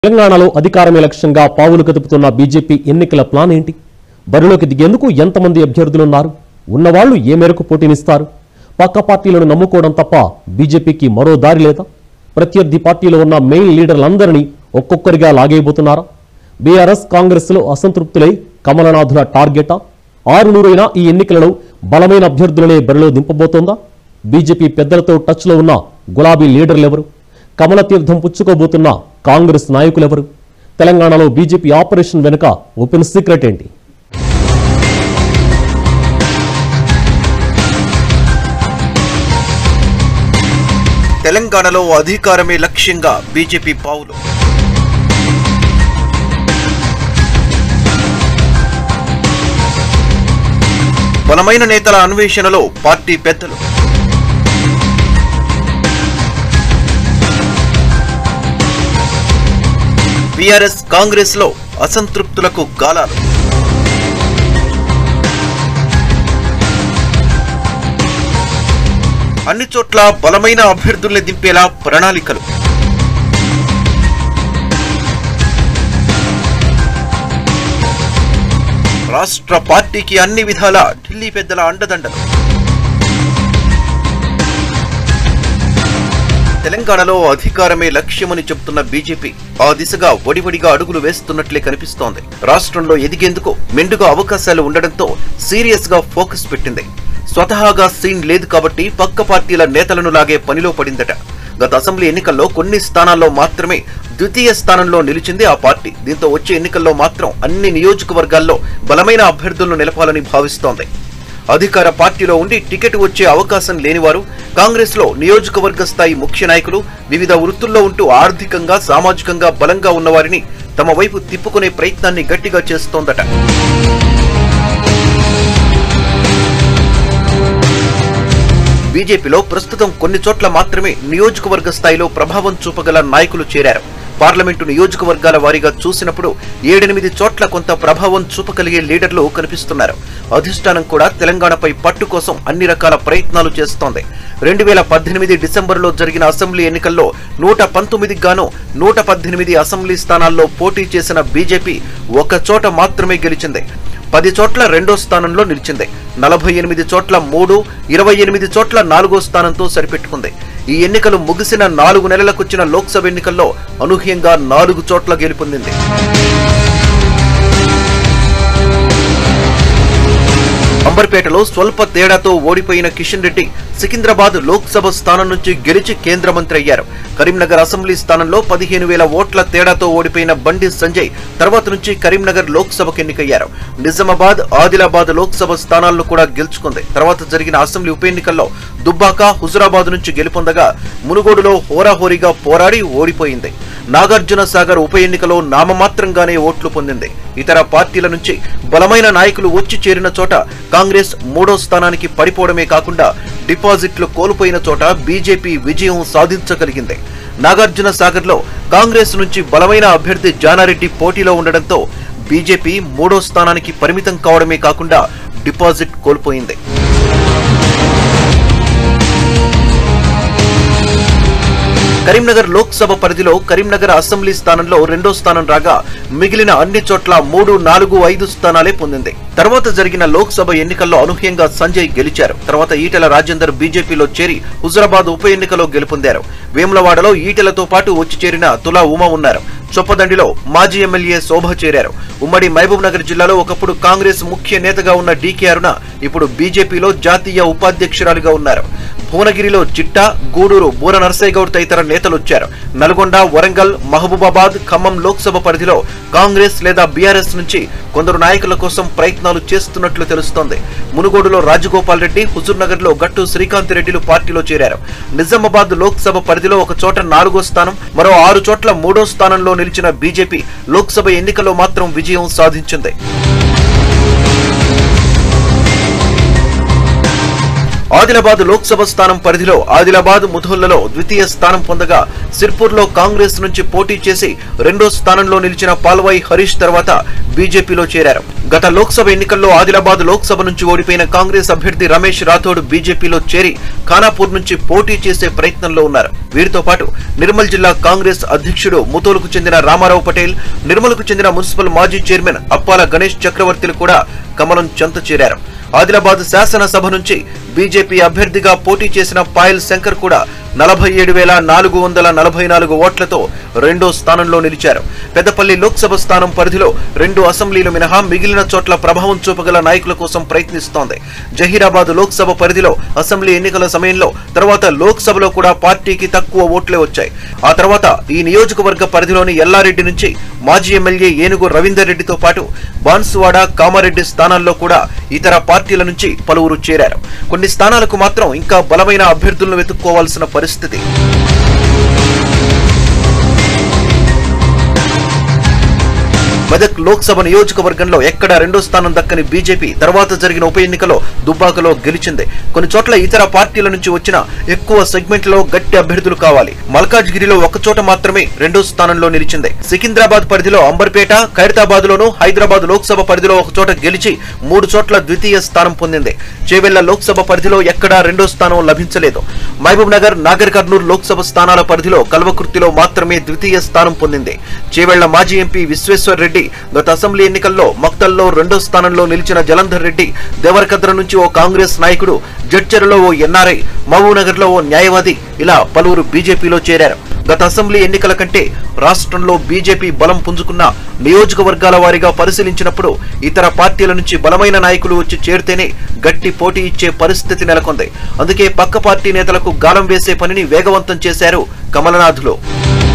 తెలంగాణలో అధికారమే లక్ష్యంగా పావులు కదుపుతున్న బీజేపీ ఎన్నికల ప్లాన్ ఏంటి బరిలోకి దిగేందుకు ఎంతమంది అభ్యర్థులున్నారు ఉన్నవాళ్లు ఏ మేరకు పోటీనిస్తారు పక్క పార్టీలను నమ్ముకోవడం తప్ప బీజేపీకి మరో దారి లేదా ప్రత్యర్థి పార్టీలో ఉన్న మెయిన్ లీడర్లందరినీ ఒక్కొక్కరిగా లాగేయబోతున్నారా బీఆర్ఎస్ కాంగ్రెస్లో అసంతృప్తులై కమలనాథుల టార్గెటా ఆరు నూరైన ఈ ఎన్నికలలో బలమైన అభ్యర్థులనే బరిలో దింపబోతోందా బీజేపీ పెద్దలతో టచ్లో ఉన్న గులాబీ లీడర్లెవరు కమల తీర్థం పుచ్చుకోబోతున్న కాంగ్రెస్ నాయకులెవరు తెలంగాణలో బీజేపీ ఆపరేషన్ వెనుక ఓపెన్ సీక్రెట్ ఏంటి తెలంగాణలో అధికారమే లక్ష్యంగా బీజేపీ పావులు బలమైన నేతల అన్వేషణలో పార్టీ పెద్దలు బీఆర్ఎస్ కాంగ్రెస్ లో అసంతృప్తులకు గాలాలు అన్ని చోట్ల బలమైన అభ్యర్థుల్ని దింపేలా ప్రణాళికలు రాష్ట్ర పార్టీకి అన్ని విధాల ఢిల్లీ పెద్దల అండదండలు తెలంగాణలో అధికారమే లక్ష్యమని చెప్తున్న బీజేపీ ఆ దిశగా వడివడిగా అడుగులు వేస్తున్నట్లే కనిపిస్తోంది రాష్ట్రంలో ఎదిగేందుకు మెండుగా అవకాశాలు ఉండడంతో సీరియస్ గా ఫోకస్ పెట్టింది స్వతహాగా సీన్ లేదు కాబట్టి పక్క పార్టీల నేతలను లాగే పనిలో పడిందట గత అసెంబ్లీ ఎన్నికల్లో కొన్ని స్థానాల్లో మాత్రమే ద్వితీయ స్థానంలో నిలిచింది ఆ పార్టీ దీంతో వచ్చే ఎన్నికల్లో మాత్రం అన్ని నియోజకవర్గాల్లో బలమైన అభ్యర్థులను నిలపాలని భావిస్తోంది అధికార పార్టీలో ఉండి టికెట్ వచ్చే అవకాశం లేనివారు కాంగ్రెస్ లో నియోజకవర్గ స్థాయి ముఖ్య నాయకులు వివిధ వృత్తుల్లో ఉంటూ ఆర్థికంగా సామాజికంగా బలంగా ఉన్నవారిని తమ వైపు తిప్పుకునే ప్రయత్నాన్ని గట్టిగా చేస్తోందట బీజేపీలో ప్రస్తుతం కొన్ని చోట్ల మాత్రమే నియోజకవర్గ స్థాయిలో ప్రభావం చూపగల నాయకులు చేరారు పార్లమెంటు నియోజకవర్గాల వారీగా చూసినప్పుడు ఏడెనిమిది చోట్ల కొంత ప్రభావం చూపగలిగే లీడర్లు కనిపిస్తున్నారు అధిష్టానం కూడా తెలంగాణపై పట్టు కోసం అన్ని రకాల ప్రయత్నాలు చేస్తోంది రెండు వేల పద్దెనిమిది డిసెంబర్లో జరిగిన అసెంబ్లీ ఎన్నికల్లో నూట పంతొమ్మిదికి గాను నూట పద్దెనిమిది అసెంబ్లీ స్థానాల్లో పోటీ చేసిన బీజేపీ ఒక చోట మాత్రమే గెలిచింది పది చోట్ల రెండో స్థానంలో నిలిచింది నలభై ఎనిమిది చోట్ల మూడు ఇరవై ఎనిమిది చోట్ల నాలుగో స్థానంతో సరిపెట్టుకుంది ఈ ఎన్నికలు ముగిసిన నాలుగు నెలలకొచ్చిన లోక్సభ ఎన్నికల్లో అనూహ్యంగా నాలుగు చోట్ల గెలుపొందింది అంబర్పేటలో స్వల్ప తేడాతో ఓడిపోయిన కిషన్ రెడ్డి సికింద్రాబాద్ లోక్సభ స్థానం నుంచి గెలిచి కేంద్ర మంత్రి అయ్యారు కరీంనగర్ అసెంబ్లీ స్థానంలో పదిహేను వేల ఓట్ల తేడాతో ఓడిపోయిన బండి సంజయ్ తర్వాత నుంచి కరీంనగర్ లోక్సభకు ఎన్నికయ్యారు నిజామాబాద్ ఆదిలాబాద్ లోక్సభ స్థానాలను కూడా గెలుచుకుంది తర్వాత జరిగిన అసెంబ్లీ ఉప ఎన్నికల్లో దుబ్బాక హుజురాబాద్ నుంచి గెలుపొందగా మునుగోడులో హోరాహోరీగా పోరాడి ఓడిపోయింది నాగార్జున సాగర్ ఉప ఎన్నికలో నామమాత్రంగానే ఓట్లు పొందింది ఇతర పార్టీల నుంచి బలమైన నాయకులు వచ్చి చేరిన చోట కాంగ్రెస్ మూడో స్థానానికి పడిపోవడమే కాకుండా డిపాజిట్లు కోల్పోయిన చోట బీజేపీ విజయం సాధించగలిగింది నాగార్జున సాగర్లో కాంగ్రెస్ నుంచి బలమైన అభ్యర్థి జానారెడ్డి పోటీలో ఉండడంతో బీజేపీ మూడో స్థానానికి పరిమితం కావడమే కాకుండా డిపాజిట్ కోల్పోయింది కరీంనగర్ లోక్సభ పరిధిలో కరీంనగర్ అసెంబ్లీ స్థానంలో రెండో స్థానం రాగా మిగిలిన అన్ని చోట్ల మూడు నాలుగు ఐదు స్థానాలే పొందింది తర్వాత జరిగిన లోక్సభ ఎన్నికల్లో అనూహ్యంగా సంజయ్ గెలిచారు తర్వాత ఈటెల రాజేందర్ బీజేపీలో చేరి హుజరాబాద్ ఉప ఎన్నికలో గెలుపొందారు వేములవాడలో ఈటెలతో పాటు వచ్చి చేరిన తులా ఉమ ఉన్నారు చొప్పదండిలో మాజీ ఎమ్మెల్యే శోభ చేరారు ఉమ్మడి మహబూబ్ నగర్ జిల్లాలో ఒకప్పుడు కాంగ్రెస్ ముఖ్య నేతగా ఉన్న డీకే అరుణ ఇప్పుడు బీజేపీలో జాతీయ ఉపాధ్యక్షురాలిగా ఉన్నారు భువనగిరిలో చిట్టా గూడూరు బూర నర్సయ్య గౌడ్ తదితర నేతలు వచ్చారు నల్గొండ వరంగల్ మహబూబాబాద్ ఖమ్మం లోక్సభ పరిధిలో కాంగ్రెస్ లేదా బీఆర్ఎస్ నుంచి కొందరు నాయకుల కోసం ప్రయత్నాలు చేస్తున్నట్లు తెలుస్తోంది మునుగోడులో రాజగోపాల్ రెడ్డి హుజూర్ నగర్ లో గట్టు శ్రీకాంత్ రెడ్డిలు పార్టీలో చేరారు నిజామాబాద్ లోక్సభ పరిధిలో ఒక చోట నాలుగో స్థానం మరో ఆరు చోట్ల మూడో స్థానంలో నిలిచిన బీజేపీ లోక్సభ ఎన్నికల్లో మాత్రం విజయం సాధించింది ఆదిలాబాద్ లోక్సభ స్థానం పరిధిలో ఆదిలాబాద్ ముధోళ్లలో ద్వితీయ స్థానం పొందగా సిర్పూర్లో కాంగ్రెస్ నుంచి పోటీ చేసి రెండో స్థానంలో నిలిచిన పాల్వాయి హరీష్ తర్వాత బీజేపీలో చేరారు గత లోక్సభ ఎన్నికల్లో ఆదిలాబాద్ లోక్సభ నుంచి ఓడిపోయిన కాంగ్రెస్ అభ్యర్థి రమేష్ రాథోడ్ బీజేపీలో చేరి ఖానాపూర్ నుంచి పోటీ చేసే ప్రయత్నంలో ఉన్నారు వీరితో పాటు నిర్మల్ జిల్లా కాంగ్రెస్ అధ్యక్షుడు ముతోలుకు చెందిన రామారావు పటేల్ నిర్మల్కు చెందిన మున్సిపల్ మాజీ చైర్మన్ అప్పాల గణేష్ చక్రవర్తిలు కూడా కమలం చెంత చేరారు ఆదిలాబాద్ శాసనసభ నుంచి బీజేపీ అభ్యర్థిగా పోటీ చేసిన పాయల్ శంకర్ కూడా నలభై ఏడు వేల నాలుగు వందల నలభై నాలుగు ఓట్లతో రెండో స్థానంలో నిలిచారు పెద్దపల్లి లోక్సభ స్థానం పరిధిలో రెండు అసెంబ్లీలు మినహా మిగిలిన చోట్ల ప్రభావం చూపగల నాయకుల కోసం ప్రయత్నిస్తోంది జహీరాబాద్ లోక్సభ పరిధిలో అసెంబ్లీ ఎన్నికల సమయంలో తర్వాత లోక్సభలో కూడా పార్టీకి తక్కువ ఓట్లే వచ్చాయి ఆ తర్వాత ఈ నియోజకవర్గ పరిధిలోని ఎల్లారెడ్డి నుంచి మాజీ ఎమ్మెల్యే ఏనుగు రవీందర్ రెడ్డితో పాటు బాన్సువాడ కామారెడ్డి స్థానాల్లో కూడా ఇతర పార్టీల నుంచి పలువురు చేరారు కొన్ని స్థానాలకు మాత్రం ఇంకా బలమైన అభ్యర్థులను వెతుక్కోవాల్సిన పరిస్థితి మెదక్ లోక్సభ నియోజకవర్గంలో ఎక్కడా రెండో స్థానం దక్కని బీజేపీ తర్వాత జరిగిన ఉప ఎన్నికలో దుబ్బాకలో గెలిచింది కొన్ని చోట్ల ఇతర పార్టీల నుంచి వచ్చిన ఎక్కువ సెగ్మెంట్లలో గట్టి అభ్యర్థులు కావాలి మల్కాజ్గిరిలో ఒక చోట మాత్రమే రెండో స్థానంలో నిలిచింది సికింద్రాబాద్ పరిధిలో అంబర్పేట ఖైరతాబాద్ లోను హైదరాబాద్ లోక్సభ పరిధిలో ఒక చోట గెలిచి మూడు చోట్ల ద్వితీయ స్థానం పొందింది చేవెళ్ల లోక్సభ పరిధిలో ఎక్కడా రెండో స్థానం లభించలేదు మహబూబ్ నగర్ నాగర్ కర్నూలు లోక్సభ స్థానాల పరిధిలో కల్వకుర్తిలో మాత్రమే ద్వితీయ స్థానం పొందింది చేవెళ్ల మాజీ ఎంపీ విశ్వేశ్వర్ రెడ్డి గత అసెంబ్లీ ఎన్నికల్లో మక్తల్లో రెండో స్థానంలో నిలిచిన జలంధర్ రెడ్డి దేవరకద్ర నుంచి ఓ కాంగ్రెస్ నాయకుడు జడ్చర్లో ఓ ఎన్ఆర్ఐ మహబూబ్నగర్ లో ఓ న్యాయవాది ఇలా పలువురు బీజేపీలో చేరారు గత అసెంబ్లీ ఎన్నికల కంటే రాష్ట్రంలో బీజేపీ బలం పుంజుకున్న నియోజకవర్గాల వారీగా పరిశీలించినప్పుడు ఇతర పార్టీల నుంచి బలమైన నాయకులు వచ్చి చేరితేనే గట్టి పోటీ ఇచ్చే పరిస్థితి నెలకొంది అందుకే పక్క పార్టీ నేతలకు గాలం వేసే పనిని వేగవంతం చేశారు కమలనాథులో